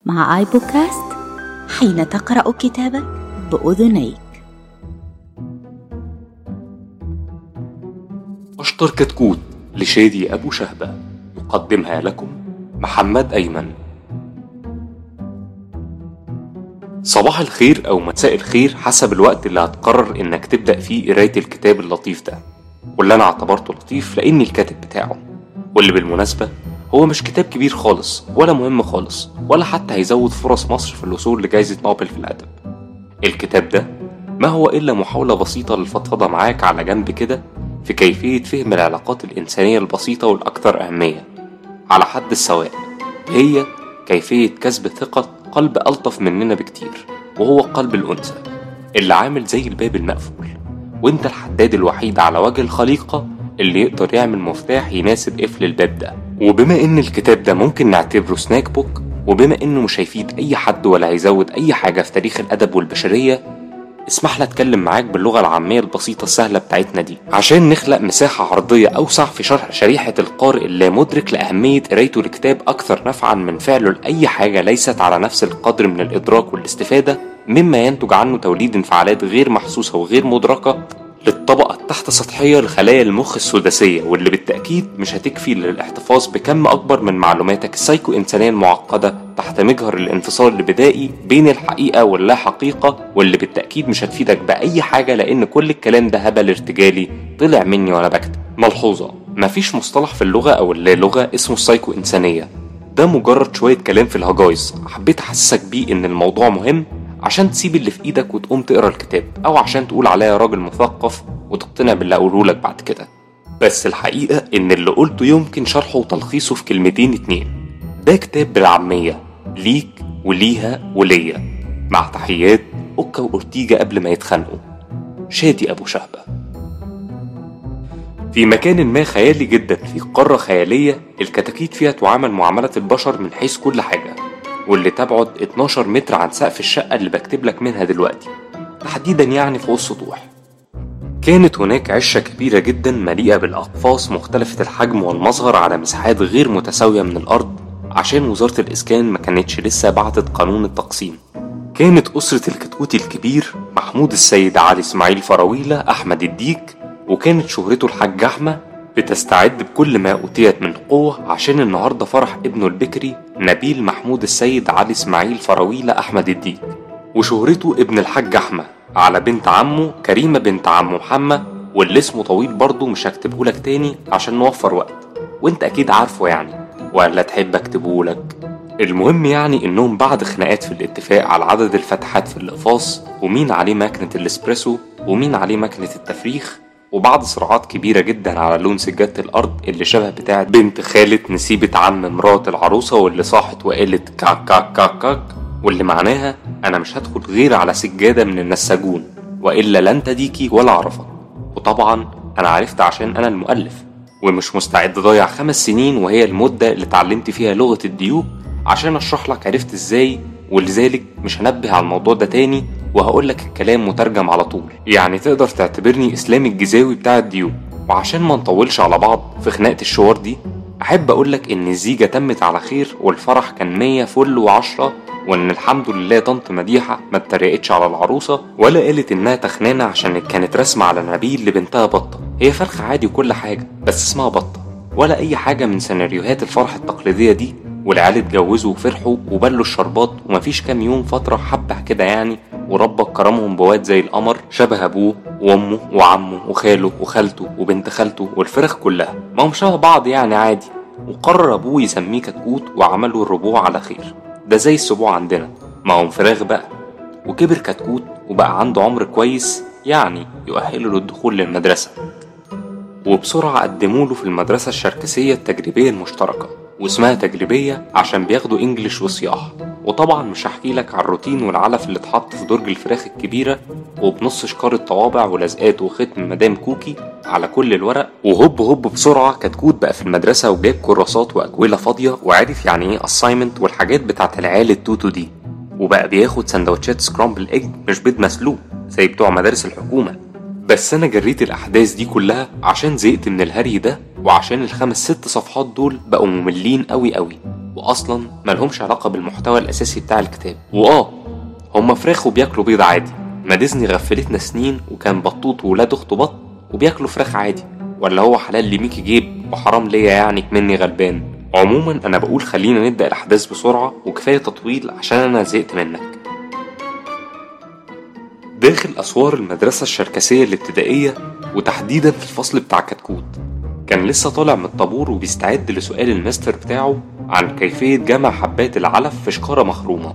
مع آي بودكاست حين تقرأ كتابك بأذنيك أشطر كتكوت لشادي أبو شهبة يقدمها لكم محمد أيمن صباح الخير أو مساء الخير حسب الوقت اللي هتقرر إنك تبدأ فيه قراية الكتاب اللطيف ده واللي أنا اعتبرته لطيف لأني الكاتب بتاعه واللي بالمناسبة هو مش كتاب كبير خالص ولا مهم خالص ولا حتى هيزود فرص مصر في الوصول لجائزة نوبل في الأدب الكتاب ده ما هو إلا محاولة بسيطة للفضفضة معاك على جنب كده في كيفية فهم العلاقات الإنسانية البسيطة والأكثر أهمية على حد السواء هي كيفية كسب ثقة قلب ألطف مننا بكتير وهو قلب الأنثى اللي عامل زي الباب المقفول وانت الحداد الوحيد على وجه الخليقة اللي يقدر يعمل مفتاح يناسب قفل الباب ده وبما ان الكتاب ده ممكن نعتبره سناك بوك وبما انه مش هيفيد اي حد ولا هيزود اي حاجة في تاريخ الادب والبشرية اسمح لي اتكلم معاك باللغة العامية البسيطة السهلة بتاعتنا دي عشان نخلق مساحة عرضية اوسع في شرح شريحة القارئ اللامدرك لأهمية قرايته لكتاب اكثر نفعا من فعله لأي حاجة ليست على نفس القدر من الادراك والاستفادة مما ينتج عنه توليد انفعالات غير محسوسة وغير مدركة للطبقة التحت سطحية لخلايا المخ السداسية واللي بالتأكيد مش هتكفي للاحتفاظ بكم أكبر من معلوماتك السايكو إنسانية المعقدة تحت مجهر الانفصال البدائي بين الحقيقة واللا حقيقة واللي بالتأكيد مش هتفيدك بأي حاجة لأن كل الكلام ده هبل ارتجالي طلع مني وأنا بكتب ملحوظة مفيش مصطلح في اللغة أو اللغة اسمه السايكو إنسانية ده مجرد شوية كلام في الهجايز حبيت أحسسك بيه إن الموضوع مهم عشان تسيب اللي في ايدك وتقوم تقرا الكتاب او عشان تقول عليا راجل مثقف وتقتنع باللي اقوله لك بعد كده بس الحقيقة ان اللي قلته يمكن شرحه وتلخيصه في كلمتين اتنين ده كتاب بالعامية ليك وليها وليا مع تحيات اوكا واورتيجا قبل ما يتخانقوا شادي ابو شهبة في مكان ما خيالي جدا في قارة خيالية الكتاكيت فيها تعامل معاملة البشر من حيث كل حاجة واللي تبعد 12 متر عن سقف الشقة اللي بكتب لك منها دلوقتي تحديدا يعني فوق السطوح كانت هناك عشة كبيرة جدا مليئة بالأقفاص مختلفة الحجم والمظهر على مساحات غير متساوية من الأرض عشان وزارة الإسكان ما كانتش لسه بعتت قانون التقسيم كانت أسرة الكتكوت الكبير محمود السيد علي إسماعيل فراويلة أحمد الديك وكانت شهرته الحاج أحمد بتستعد بكل ما أوتيت من قوة عشان النهاردة فرح ابنه البكري نبيل محمود السيد علي إسماعيل فراويلة أحمد الديك وشهرته ابن الحاج أحمد على بنت عمه كريمة بنت عمه محمد واللي اسمه طويل برضه مش هكتبهولك تاني عشان نوفر وقت وانت أكيد عارفه يعني ولا تحب أكتبهولك المهم يعني انهم بعد خناقات في الاتفاق على عدد الفتحات في الاقفاص ومين عليه ماكينة الاسبريسو ومين عليه ماكينة التفريخ وبعد صراعات كبيرة جدا على لون سجادة الأرض اللي شبه بتاعة بنت خالة نسيبة عم مرات العروسة واللي صاحت وقالت كاك كاك كاك كاك واللي معناها أنا مش هدخل غير على سجادة من النساجون وإلا لن تديكي ولا أعرفك وطبعا أنا عرفت عشان أنا المؤلف ومش مستعد أضيع خمس سنين وهي المدة اللي اتعلمت فيها لغة الديوب عشان أشرح لك عرفت إزاي ولذلك مش هنبه على الموضوع ده تاني وهقول لك الكلام مترجم على طول يعني تقدر تعتبرني اسلامي الجزاوي بتاع الديوب وعشان ما نطولش على بعض في خناقة الشوار دي أحب أقول لك إن الزيجة تمت على خير والفرح كان مية فل وعشرة وإن الحمد لله طنط مديحة ما اتريقتش على العروسة ولا قالت إنها تخنانة عشان كانت رسمة على نبيل لبنتها بطة هي فرخة عادي وكل حاجة بس اسمها بطة ولا أي حاجة من سيناريوهات الفرح التقليدية دي والعيال اتجوزوا وفرحوا وبلوا الشربات ومفيش كام يوم فترة حبة كده يعني وربك كرمهم بواد زي القمر شبه ابوه وامه وعمه وخاله وخالته وبنت خالته والفرخ كلها ما هم شبه بعض يعني عادي وقرر ابوه يسميه كتكوت وعملوا الربوع على خير ده زي السبوع عندنا ما هم فراخ بقى وكبر كتكوت وبقى عنده عمر كويس يعني يؤهله للدخول للمدرسة وبسرعة قدموا له في المدرسة الشركسية التجريبية المشتركة واسمها تجريبية عشان بياخدوا انجليش وصياح وطبعا مش هحكي لك على الروتين والعلف اللي اتحط في درج الفراخ الكبيرة وبنص شكارة طوابع ولزقات وختم مدام كوكي على كل الورق وهوب هوب بسرعة كتكوت بقى في المدرسة وجاب كراسات وأجولة فاضية وعرف يعني ايه اساينمنت والحاجات بتاعت العيال التوتو دي وبقى بياخد سندوتشات سكرامبل ايج مش بيض مسلوق زي بتوع مدارس الحكومة بس انا جريت الاحداث دي كلها عشان زهقت من الهري ده وعشان الخمس ست صفحات دول بقوا مملين قوي قوي وأصلا ملهمش علاقة بالمحتوى الأساسي بتاع الكتاب وآه هما فراخ وبياكلوا بيض عادي ما ديزني غفلتنا سنين وكان بطوط وولاد أخته بط وبياكلوا فراخ عادي ولا هو حلال لميكي جيب وحرام ليا يعني مني غلبان عموما انا بقول خلينا نبدا الاحداث بسرعه وكفايه تطويل عشان انا زهقت منك داخل اسوار المدرسه الشركسيه الابتدائيه وتحديدا في الفصل بتاع كتكوت كان لسه طالع من الطابور وبيستعد لسؤال المستر بتاعه عن كيفيه جمع حبات العلف في شكاره مخرومه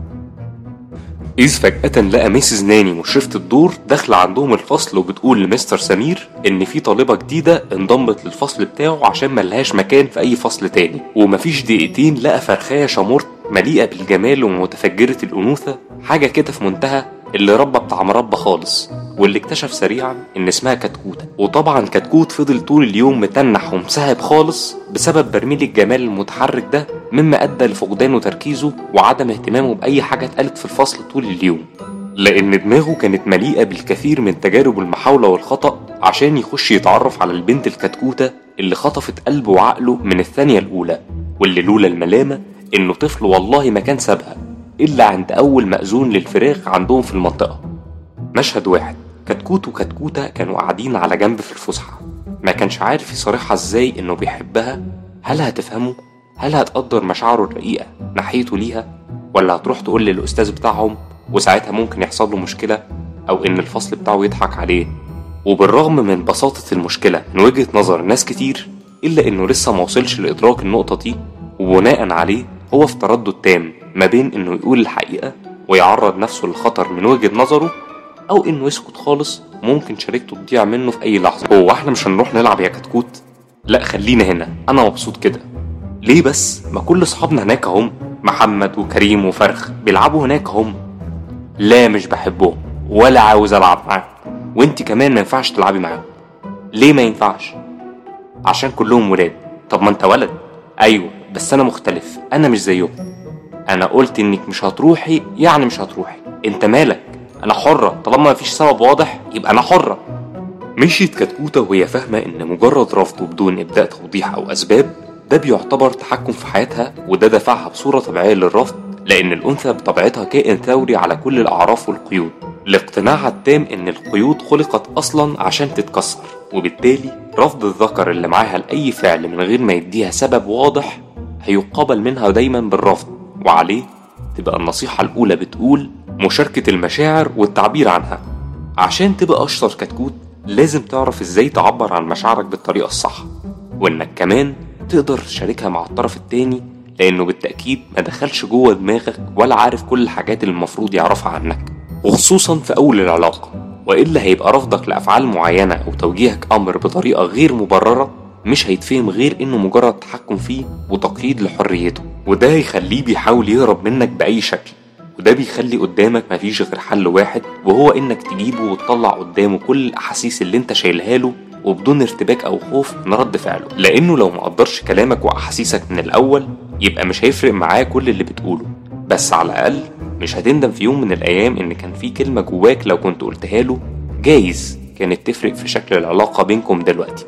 إذ فجأة لقى ميسز ناني مشرفة الدور داخلة عندهم الفصل وبتقول لمستر سمير إن في طالبة جديدة انضمت للفصل بتاعه عشان ملهاش مكان في أي فصل تاني ومفيش دقيقتين لقى فرخاية شامورت مليئة بالجمال ومتفجرة الأنوثة حاجة كده في منتهى اللي ربى بتاع مربى خالص واللي اكتشف سريعا ان اسمها كتكوتة وطبعا كتكوت فضل طول اليوم متنح ومسهب خالص بسبب برميل الجمال المتحرك ده مما ادى لفقدانه تركيزه وعدم اهتمامه باي حاجة اتقالت في الفصل طول اليوم لان دماغه كانت مليئة بالكثير من تجارب المحاولة والخطأ عشان يخش يتعرف على البنت الكتكوتة اللي خطفت قلبه وعقله من الثانية الأولى واللي لولا الملامة إنه طفل والله ما كان سابها إلا عند أول مأذون للفراخ عندهم في المنطقة مشهد واحد كتكوت وكتكوتة كانوا قاعدين على جنب في الفسحة ما كانش عارف يصارحها ازاي انه بيحبها هل هتفهمه هل هتقدر مشاعره الرقيقة ناحيته ليها ولا هتروح تقول للأستاذ بتاعهم وساعتها ممكن يحصل له مشكلة أو إن الفصل بتاعه يضحك عليه وبالرغم من بساطة المشكلة من وجهة نظر ناس كتير إلا إنه لسه موصلش لإدراك النقطة دي وبناء عليه هو في تردد تام ما بين إنه يقول الحقيقة ويعرض نفسه للخطر من وجهة نظره أو إنه يسكت خالص ممكن شريكته تضيع منه في أي لحظة هو إحنا مش هنروح نلعب يا كتكوت لا خلينا هنا أنا مبسوط كده ليه بس ما كل أصحابنا هناك هم محمد وكريم وفرخ بيلعبوا هناك هم لا مش بحبهم ولا عاوز ألعب معاهم وانت كمان ما ينفعش تلعبي معاهم ليه ما ينفعش عشان كلهم ولاد طب ما انت ولد ايوه بس انا مختلف انا مش زيهم انا قلت انك مش هتروحي يعني مش هتروحي انت مالك انا حرة طالما مفيش سبب واضح يبقى انا حرة مشيت كتكوتة وهي فاهمة ان مجرد رفض بدون ابداء توضيح او اسباب ده بيعتبر تحكم في حياتها وده دفعها بصورة طبيعية للرفض لأن الأنثى بطبيعتها كائن ثوري على كل الأعراف والقيود لاقتناعها التام إن القيود خلقت أصلا عشان تتكسر وبالتالي رفض الذكر اللي معاها لأي فعل من غير ما يديها سبب واضح هيقابل منها دايما بالرفض وعليه تبقى النصيحة الأولى بتقول مشاركة المشاعر والتعبير عنها عشان تبقى أشطر كتكوت لازم تعرف ازاي تعبر عن مشاعرك بالطريقة الصح وانك كمان تقدر تشاركها مع الطرف التاني لانه بالتأكيد ما دخلش جوه دماغك ولا عارف كل الحاجات اللي المفروض يعرفها عنك وخصوصا في اول العلاقة والا هيبقى رفضك لافعال معينة او توجيهك امر بطريقة غير مبررة مش هيتفهم غير انه مجرد تحكم فيه وتقييد لحريته وده هيخليه بيحاول يهرب منك باي شكل وده بيخلي قدامك مفيش غير حل واحد وهو انك تجيبه وتطلع قدامه كل الاحاسيس اللي انت شايلها له وبدون ارتباك او خوف من رد فعله لانه لو مقدرش كلامك واحاسيسك من الاول يبقى مش هيفرق معاه كل اللي بتقوله بس على الاقل مش هتندم في يوم من الايام ان كان في كلمه جواك لو كنت قلتها له جايز كانت تفرق في شكل العلاقه بينكم دلوقتي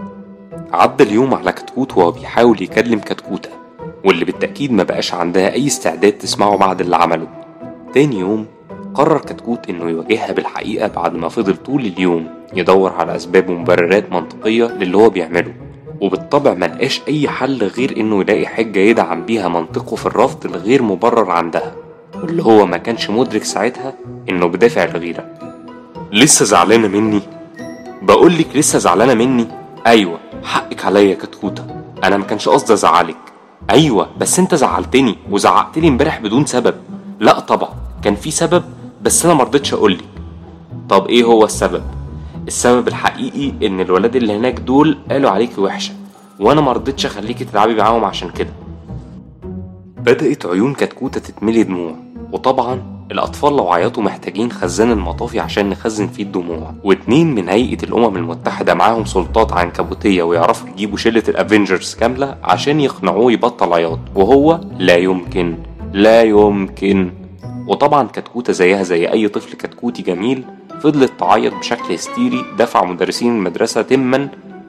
عدى اليوم على كتكوت وهو بيحاول يكلم كتكوته واللي بالتأكيد ما بقاش عندها أي استعداد تسمعه بعد اللي عمله تاني يوم قرر كتكوت إنه يواجهها بالحقيقة بعد ما فضل طول اليوم يدور على أسباب ومبررات منطقية للي هو بيعمله وبالطبع ملقاش أي حل غير إنه يلاقي حجة يدعم بيها منطقه في الرفض الغير مبرر عندها واللي هو ما كانش مدرك ساعتها إنه بدافع الغيرة لسه زعلانة مني بقولك لسه زعلانة مني أيوة حقك عليا يا كتكوتة أنا ما كانش قصدي أزعلك أيوة بس أنت زعلتني وزعقتلي امبارح بدون سبب لا طبعا كان في سبب بس أنا مرضتش أقولك طب إيه هو السبب؟ السبب الحقيقي إن الولاد اللي هناك دول قالوا عليكي وحشة وأنا مرضتش أخليكي تلعبي معاهم عشان كده بدأت عيون كتكوتة تتملي دموع وطبعا الأطفال لو عيطوا محتاجين خزان المطافي عشان نخزن فيه الدموع واتنين من هيئة الأمم المتحدة معاهم سلطات عنكبوتية ويعرفوا يجيبوا شلة الأفينجرز كاملة عشان يقنعوه يبطل عياط وهو لا يمكن لا يمكن وطبعا كتكوتة زيها زي أي طفل كتكوتي جميل فضلت تعيط بشكل هستيري دفع مدرسين المدرسة تما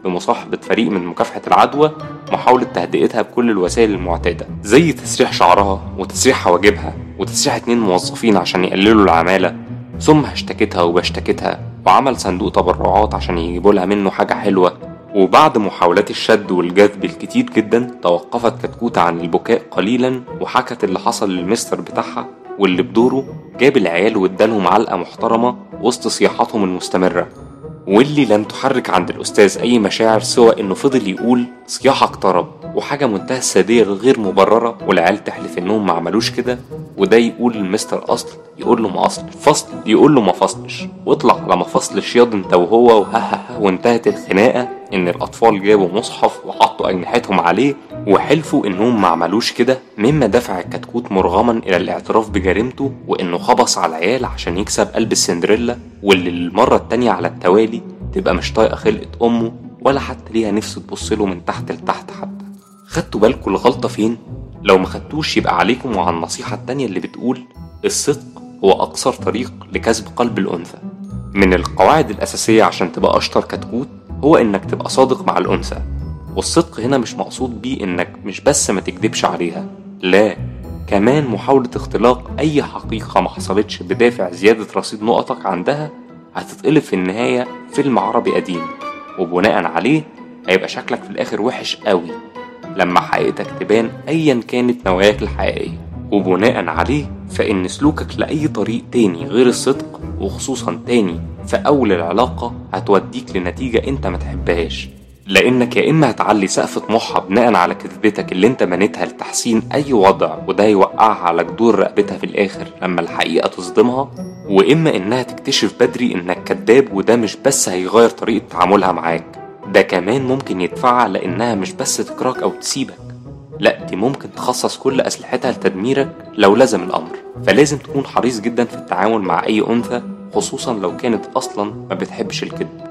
بمصاحبة فريق من مكافحة العدوى محاولة تهدئتها بكل الوسائل المعتادة زي تسريح شعرها وتسريح حواجبها وتسريح اتنين موظفين عشان يقللوا العمالة ثم اشتكتها وبشتكتها وعمل صندوق تبرعات عشان يجيبوا لها منه حاجة حلوة وبعد محاولات الشد والجذب الكتير جدا توقفت كتكوت عن البكاء قليلا وحكت اللي حصل للمستر بتاعها واللي بدوره جاب العيال وادالهم علقة محترمة وسط صياحاتهم المستمرة واللي لم تحرك عند الأستاذ أي مشاعر سوى إنه فضل يقول صياحة اقترب وحاجة منتهى السادية غير مبررة والعيال تحلف إنهم ما عملوش كده وده يقول للمستر أصل يقول له ما أصل فصل يقول له ما فصلش واطلع على ما فصلش ياض انت وهو وها وانتهت الخناقة إن الأطفال جابوا مصحف وحطوا أجنحتهم عليه وحلفوا إنهم ما عملوش كده مما دفع الكتكوت مرغما إلى الاعتراف بجريمته وإنه خبص على العيال عشان يكسب قلب السندريلا واللي للمرة التانية على التوالي تبقى مش طايقة خلقة أمه ولا حتى ليها نفس تبص له من تحت لتحت حتى خدتوا بالكم الغلطة فين؟ لو ما خدتوش يبقى عليكم وعلى النصيحة التانية اللي بتقول الصدق هو أقصر طريق لكسب قلب الأنثى من القواعد الأساسية عشان تبقى أشطر كتكوت هو إنك تبقى صادق مع الأنثى والصدق هنا مش مقصود بيه إنك مش بس ما تكدبش عليها لا كمان محاولة اختلاق أي حقيقة ما حصلتش بدافع زيادة رصيد نقطك عندها هتتقلب في النهاية فيلم عربي قديم وبناء عليه هيبقى شكلك في الآخر وحش قوي لما حقيقتك تبان أيا كانت نواياك الحقيقية وبناء عليه فإن سلوكك لأي طريق تاني غير الصدق وخصوصا تاني في أول العلاقة هتوديك لنتيجة أنت ما تحبهاش لأنك يا إما هتعلي سقف طموحها بناء على كذبتك اللي أنت بنيتها لتحسين أي وضع وده يوقعها على جدور رقبتها في الآخر لما الحقيقة تصدمها وإما إنها تكتشف بدري إنك كذاب وده مش بس هيغير طريقة تعاملها معاك ده كمان ممكن يدفعها لأنها مش بس تكرهك أو تسيبك لا دي ممكن تخصص كل أسلحتها لتدميرك لو لزم الأمر فلازم تكون حريص جدا في التعامل مع أي أنثى خصوصا لو كانت أصلا ما بتحبش الكذب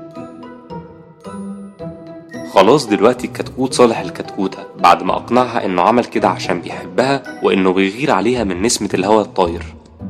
خلاص دلوقتي الكتكوت صالح الكتكوتة بعد ما أقنعها إنه عمل كده عشان بيحبها وإنه بيغير عليها من نسمة الهواء الطاير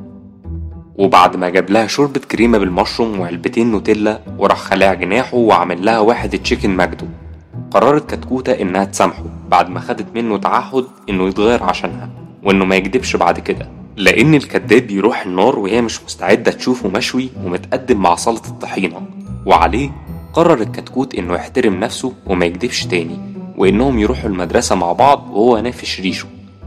وبعد ما جاب لها شوربة كريمة بالمشروم وعلبتين نوتيلا وراح خلع جناحه وعمل لها واحد تشيكن ماجدو قررت كتكوتة إنها تسامحه بعد ما خدت منه تعهد إنه يتغير عشانها وإنه ما يكدبش بعد كده لأن الكداب بيروح النار وهي مش مستعدة تشوفه مشوي ومتقدم مع سلطة الطحينة وعليه قرر الكتكوت إنه يحترم نفسه وما يكدبش تاني وإنهم يروحوا المدرسة مع بعض وهو نافش ريشه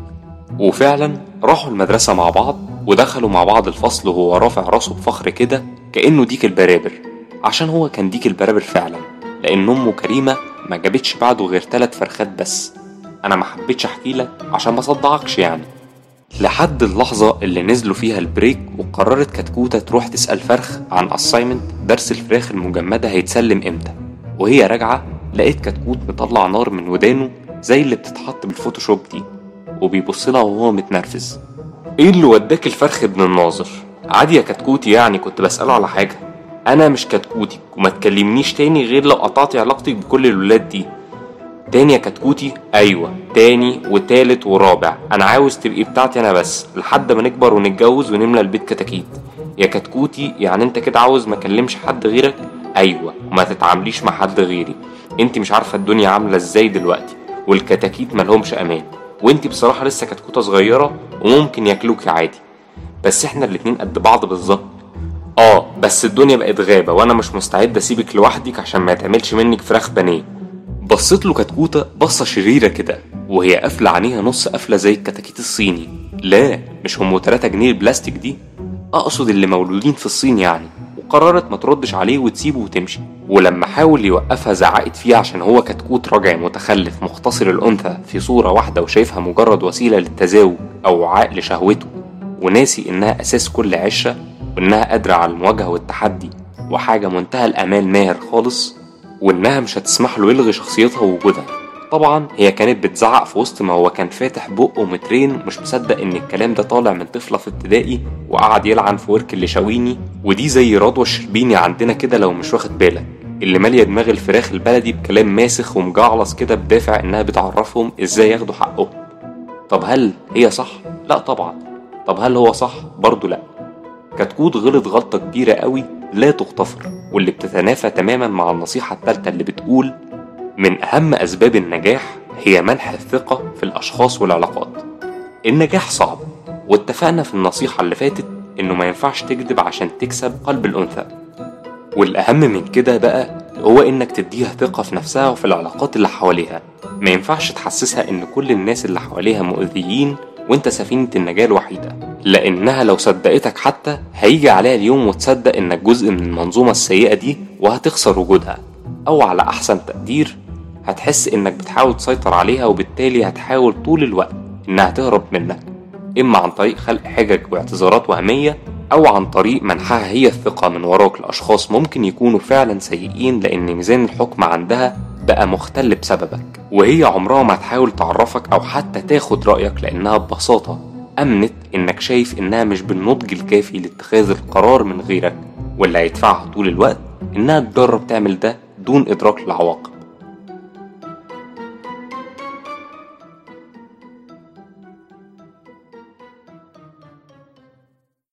وفعلا راحوا المدرسة مع بعض ودخلوا مع بعض الفصل وهو رافع راسه بفخر كده كأنه ديك البرابر عشان هو كان ديك البرابر فعلا لأن أمه كريمة ما جابتش بعده غير تلات فرخات بس أنا ما حبيتش أحكي لك عشان ما صدعكش يعني لحد اللحظة اللي نزلوا فيها البريك وقررت كتكوتة تروح تسأل فرخ عن أسايمنت درس الفراخ المجمدة هيتسلم إمتى وهي راجعة لقيت كتكوت مطلع نار من ودانه زي اللي بتتحط بالفوتوشوب دي وبيبص لها وهو متنرفز ايه اللي وداك الفرخ ابن الناظر عادي يا كتكوتي يعني كنت بسأله على حاجة انا مش كتكوتي وما تكلمنيش تاني غير لو قطعت علاقتك بكل الولاد دي تاني يا كتكوتي ايوه تاني وتالت ورابع انا عاوز تبقي بتاعتي انا بس لحد ما نكبر ونتجوز ونملى البيت كتاكيت يا كتكوتي يعني انت كده عاوز ما اكلمش حد غيرك ايوه وما تتعامليش مع حد غيري انت مش عارفه الدنيا عامله ازاي دلوقتي والكتاكيت ملهمش امان وانت بصراحه لسه كتكوته صغيره وممكن ياكلوكي عادي بس احنا الاتنين قد بعض بالظبط اه بس الدنيا بقت غابه وانا مش مستعد اسيبك لوحدك عشان ما يتعملش منك فراخ بانيه بصيت له كتكوته بصه شريره كده وهي قافله عينيها نص قافله زي الكتاكيت الصيني لا مش هم 3 جنيه البلاستيك دي اقصد اللي مولودين في الصين يعني وقررت ما تردش عليه وتسيبه وتمشي ولما حاول يوقفها زعقت فيه عشان هو كتكوت رجعي متخلف مختصر الأنثى في صورة واحدة وشايفها مجرد وسيلة للتزاوج أو وعاء لشهوته وناسي إنها أساس كل عشرة وإنها قادرة على المواجهة والتحدي وحاجة منتهى الأمان ماهر خالص وإنها مش هتسمح له يلغي شخصيتها ووجودها طبعا هي كانت بتزعق في وسط ما هو كان فاتح بقه مترين مش مصدق ان الكلام ده طالع من طفله في ابتدائي وقعد يلعن في ورك اللي شاويني ودي زي رضوى الشربيني عندنا كده لو مش واخد بالك اللي ماليه دماغ الفراخ البلدي بكلام ماسخ ومجعلص كده بدافع انها بتعرفهم ازاي ياخدوا حقهم طب هل هي صح لا طبعا طب هل هو صح برضه لا كتكوت غلط غلطه كبيره قوي لا تغتفر واللي بتتنافى تماما مع النصيحه الثالثه اللي بتقول من أهم أسباب النجاح هي منح الثقة في الأشخاص والعلاقات النجاح صعب واتفقنا في النصيحة اللي فاتت إنه ما ينفعش تكذب عشان تكسب قلب الأنثى والأهم من كده بقى هو إنك تديها ثقة في نفسها وفي العلاقات اللي حواليها ما ينفعش تحسسها إن كل الناس اللي حواليها مؤذيين وإنت سفينة النجاة الوحيدة لأنها لو صدقتك حتى هيجي عليها اليوم وتصدق إنك جزء من المنظومة السيئة دي وهتخسر وجودها أو على أحسن تقدير هتحس إنك بتحاول تسيطر عليها وبالتالي هتحاول طول الوقت إنها تهرب منك إما عن طريق خلق حجج واعتذارات وهمية أو عن طريق منحها هي الثقة من وراك لأشخاص ممكن يكونوا فعلا سيئين لأن ميزان الحكم عندها بقى مختل بسببك وهي عمرها ما هتحاول تعرفك أو حتى تاخد رأيك لأنها ببساطة أمنت إنك شايف إنها مش بالنضج الكافي لاتخاذ القرار من غيرك واللي هيدفعها طول الوقت إنها تجرب تعمل ده دون إدراك العواقب